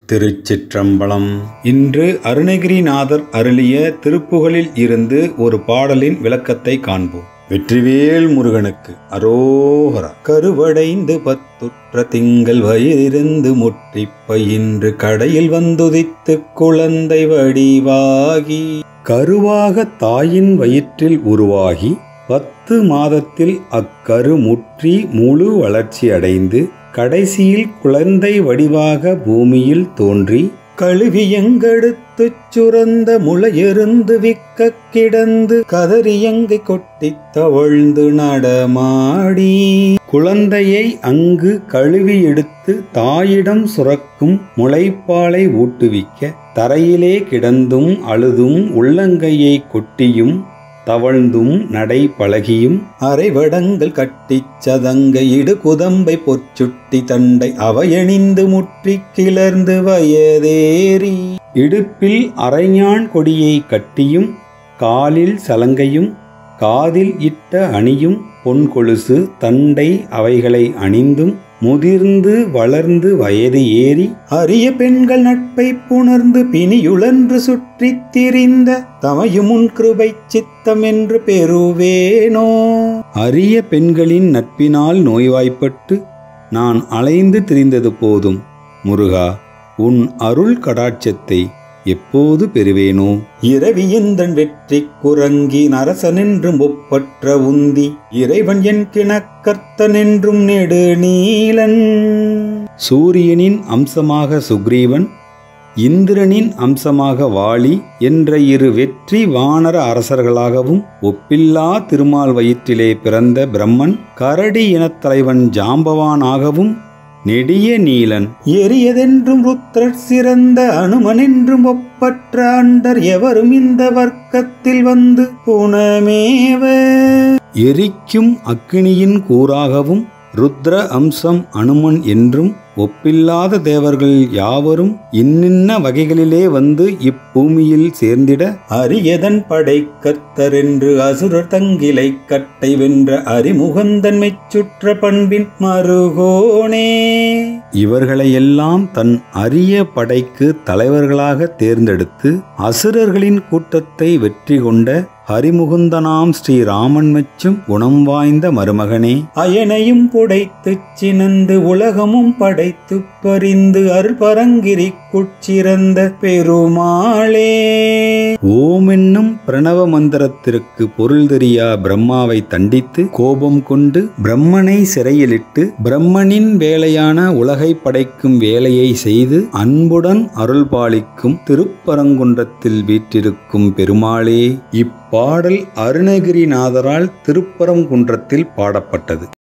திருச்சிற்றம்பலம் இன்று அருணகிரிநாதர் அருளிய திருப்புகளில் இருந்து ஒரு பாடலின் விளக்கத்தை காண்போம் வெற்றிவேல் முருகனுக்கு அரோகரா கருவடைந்து பத்துற்ற திங்கள் வயிறிருந்து முற்றிப் பயின்று கடையில் வந்துதித்து குழந்தை வடிவாகி கருவாக தாயின் வயிற்றில் உருவாகி பத்து மாதத்தில் அக்கரு முற்றி முழு வளர்ச்சி அடைந்து கடைசியில் குழந்தை வடிவாக பூமியில் தோன்றி கழுவியங்கெடுத்துச் சுரந்த முளையெருந்து விக்கக் கிடந்து கதறியங்கை கொட்டித் தவழ்ந்து நடமாடி குழந்தையை அங்கு கழுவி எடுத்து தாயிடம் சுரக்கும் முளைப்பாலை ஊட்டுவிக்க தரையிலே கிடந்தும் அழுதும் உள்ளங்கையை கொட்டியும் தவழ்ந்தும் நடை பழகியும் அரைவடங்கள் கட்டிச் சதங்க இடு குதம்பை பொற்சுட்டி தண்டை அவையணிந்து முற்றி கிளர்ந்து வயதேறி இடுப்பில் அரைஞான் கொடியை கட்டியும் காலில் சலங்கையும் காதில் இட்ட அணியும் பொன் கொலுசு தண்டை அவைகளை அணிந்தும் முதிர்ந்து வளர்ந்து வயது ஏறி அரிய பெண்கள் நட்பை புணர்ந்து பிணியுழன்று சுற்றித் திரிந்த தமையுமுன் கிருபை சித்தம் என்று பெறுவேனோ அரிய பெண்களின் நட்பினால் நோய்வாய்ப்பட்டு நான் அலைந்து திரிந்தது போதும் முருகா உன் அருள் கடாட்சத்தை எப்போது பெறுவேனோ இரவியந்தன் வெற்றி குரங்கி நரசனென்றும் ஒப்பற்ற உந்தி இறைவன் என் கிணக்கர்த்தனென்றும் நெடுநீலன் சூரியனின் அம்சமாக சுக்ரீவன் இந்திரனின் அம்சமாக வாலி என்ற இரு வெற்றி வானர அரசர்களாகவும் ஒப்பில்லா திருமால் வயிற்றிலே பிறந்த பிரம்மன் கரடி இனத் தலைவன் ஜாம்பவானாகவும் நெடிய நீலன் எரியதென்றும் ருத்ரர் சிறந்த அனுமனென்றும் ஒப்பற்ற அண்டர் எவரும் இந்த வர்க்கத்தில் வந்து புனமேவ எரிக்கும் அக்கினியின் கூறாகவும் ருத்ர அம்சம் அனுமன் என்றும் ஒப்பில்லாத தேவர்கள் யாவரும் இன்னின்ன வகைகளிலே வந்து இப்பூமியில் சேர்ந்திட அரியதன் படை கர்த்தரென்று அசுரர் தங்கிலை கட்டை வென்ற அறிமுகந்தன்மை சுற்ற பண்பின் மருகோனே இவர்களையெல்லாம் தன் அரிய படைக்கு தலைவர்களாக தேர்ந்தெடுத்து அசுரர்களின் கூட்டத்தை வெற்றி கொண்ட ஹரிமுகுந்தனாம் ஸ்ரீராமன் மெச்சும் குணம் வாய்ந்த மருமகனே அயனையும் புடைத்துச் சினந்து உலகமும் படைத்து பறிந்து அருள்பரங்கிரி குச்சிறந்த பெருமாளே ஓம் என்னும் பிரணவ மந்திரத்திற்கு பொருள் தெரியா பிரம்மாவை தண்டித்து கோபம் கொண்டு பிரம்மனை சிறையிலிட்டு பிரம்மனின் வேலையான உலகை படைக்கும் வேலையை செய்து அன்புடன் அருள் பாலிக்கும் திருப்பரங்குன்றத்தில் வீற்றிருக்கும் பெருமாளே இப்பாடல் அருணகிரிநாதரால் திருப்பரங்குன்றத்தில் பாடப்பட்டது